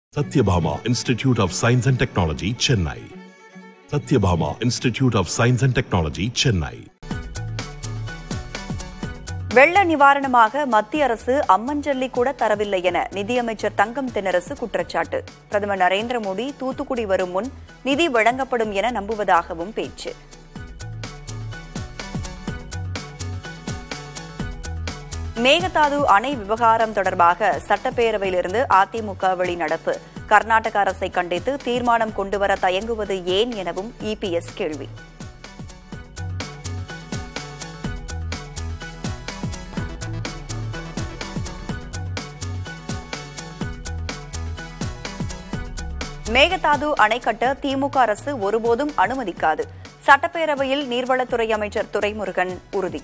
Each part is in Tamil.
Satyabhama Institute of Science and Technology, Chennai. Satyabhama Institute of Science and Technology, Chennai. வெள்ள நிவாரணமாக மத்திய அரசு அம்மஞ்சல்லி கூட தரவில்லை என நிதியமைச்சர் தங்கம் தென்னரசு குற்றச்சாட்டு பிரதமர் நரேந்திர மோடி தூத்துக்குடி வரும் முன் நிதி வழங்கப்படும் என நம்புவதாகவும் பேச்சு மேகதாது அணை விவகாரம் தொடர்பாக சட்டப்பேரவையிலிருந்து அதிமுக வெளிநடப்பு கர்நாடக அரசை கண்டித்து தீர்மானம் கொண்டுவர தயங்குவது ஏன் எனவும் இபிஎஸ் கேள்வி மேகதாது அணை கட்ட திமுக அரசு ஒருபோதும் அனுமதிக்காது சட்டப்பேரவையில் நீர்வளத்துறை அமைச்சர் துரைமுருகன் உறுதி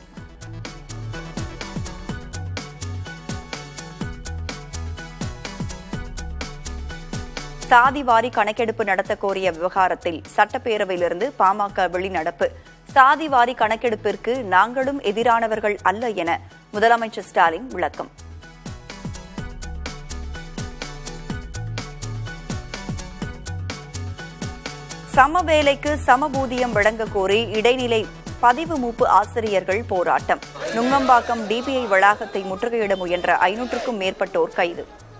சாதிவாரி கணக்கெடுப்பு நடத்த கோரிய விவகாரத்தில் சட்டப்பேரவையிலிருந்து பாமக வெளிநடப்பு சாதிவாரி கணக்கெடுப்பிற்கு நாங்களும் எதிரானவர்கள் அல்ல என முதலமைச்சர் ஸ்டாலின் விளக்கம் சம வேலைக்கு சமபூதியம் வழங்க கோரி இடைநிலை பதிவு மூப்பு ஆசிரியர்கள் போராட்டம் நுங்கம்பாக்கம் டிபிஐ வளாகத்தை முற்றுகையிட முயன்ற ஐநூற்றுக்கும் மேற்பட்டோர் கைது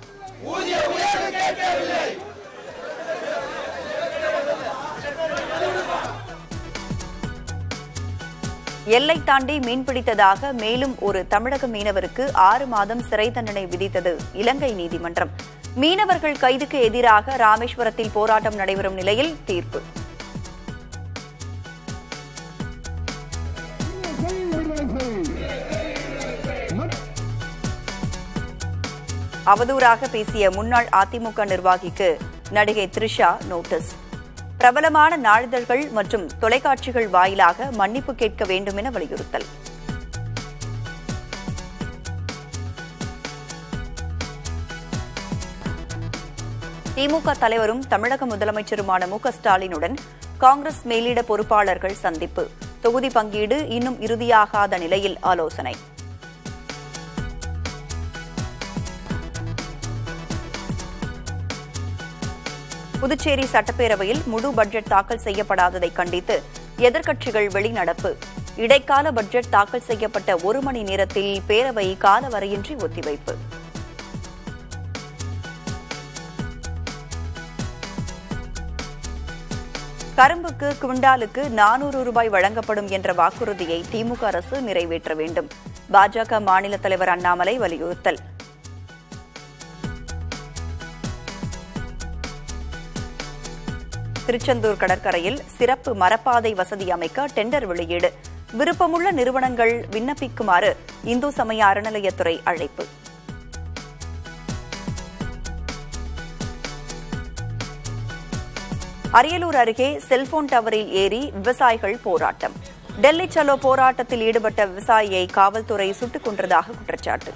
எல்லை தாண்டி மீன்பிடித்ததாக மேலும் ஒரு தமிழக மீனவருக்கு ஆறு மாதம் சிறை தண்டனை விதித்தது இலங்கை நீதிமன்றம் மீனவர்கள் கைதுக்கு எதிராக ராமேஸ்வரத்தில் போராட்டம் நடைபெறும் நிலையில் தீர்ப்பு அவதூறாக பேசிய முன்னாள் அதிமுக நிர்வாகிக்கு நடிகை த்ரிஷா நோட்டீஸ் பிரபலமான நாளிதழ்கள் மற்றும் தொலைக்காட்சிகள் வாயிலாக மன்னிப்பு கேட்க வேண்டும் என வலியுறுத்தல் திமுக தலைவரும் தமிழக முதலமைச்சருமான மு க ஸ்டாலினுடன் காங்கிரஸ் மேலிட பொறுப்பாளர்கள் சந்திப்பு தொகுதி பங்கீடு இன்னும் இறுதியாகாத நிலையில் ஆலோசனை புதுச்சேரி சட்டப்பேரவையில் முழு பட்ஜெட் தாக்கல் செய்யப்படாததை கண்டித்து எதிர்க்கட்சிகள் வெளிநடப்பு இடைக்கால பட்ஜெட் தாக்கல் செய்யப்பட்ட ஒரு மணி நேரத்தில் பேரவை காலவரையின்றி ஒத்திவைப்பு கரும்புக்கு குவிண்டாலுக்கு நானூறு ரூபாய் வழங்கப்படும் என்ற வாக்குறுதியை திமுக அரசு நிறைவேற்ற வேண்டும் பாஜக மாநில தலைவர் அண்ணாமலை வலியுறுத்தல் திருச்செந்தூர் கடற்கரையில் சிறப்பு மரப்பாதை வசதி அமைக்க டெண்டர் வெளியீடு விருப்பமுள்ள நிறுவனங்கள் விண்ணப்பிக்குமாறு இந்து சமய அறநிலையத்துறை அழைப்பு அரியலூர் அருகே செல்போன் டவரில் ஏறி விவசாயிகள் போராட்டம் டெல்லி சலோ போராட்டத்தில் ஈடுபட்ட விவசாயியை காவல்துறை சுட்டுக் கொன்றதாக குற்றச்சாட்டு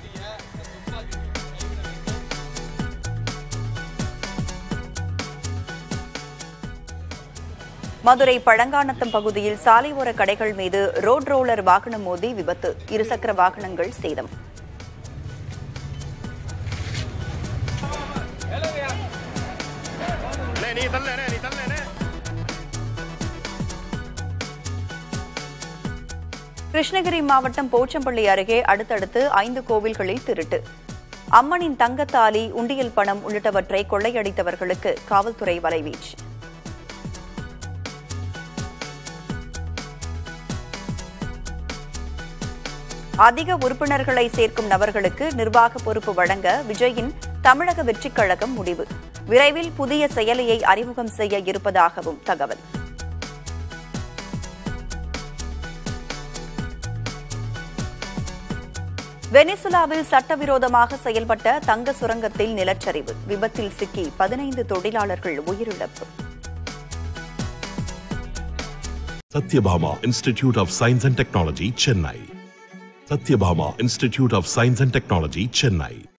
மதுரை பழங்கானத்தம் பகுதியில் சாலை ஓர கடைகள் மீது ரோட் ரோலர் வாகனம் மோதி விபத்து இருசக்கர வாகனங்கள் சேதம் நீ தள்ள நீ தள்ள கிருஷ்ணகிரி மாவட்டம் போச்சம்பள்ளி அருகே அடுத்தடுத்து ஐந்து கோவில்களில் திருட்டு அம்மனின் தங்கத்தாலி உண்டியல் பணம் உள்ளிட்டவற்றை கொள்ளையடித்தவர்களுக்கு காவல்துறை வலைவீச்சு அதிக உறுப்பினர்களை சேர்க்கும் நபர்களுக்கு நிர்வாக பொறுப்பு வழங்க விஜயின் தமிழக வெற்றிக் கழகம் முடிவு விரைவில் புதிய செயலியை அறிமுகம் செய்ய இருப்பதாகவும் தகவல் வெனிசுலாவில் சட்டவிரோதமாக செயல்பட்ட தங்க சுரங்கத்தில் நிலச்சரிவு விபத்தில் சிக்கி பதினைந்து தொழிலாளர்கள் உயிரிழப்பு Satyabhama Institute of Science and Technology, Chennai. Satyabhama Institute of Science and Technology, Chennai.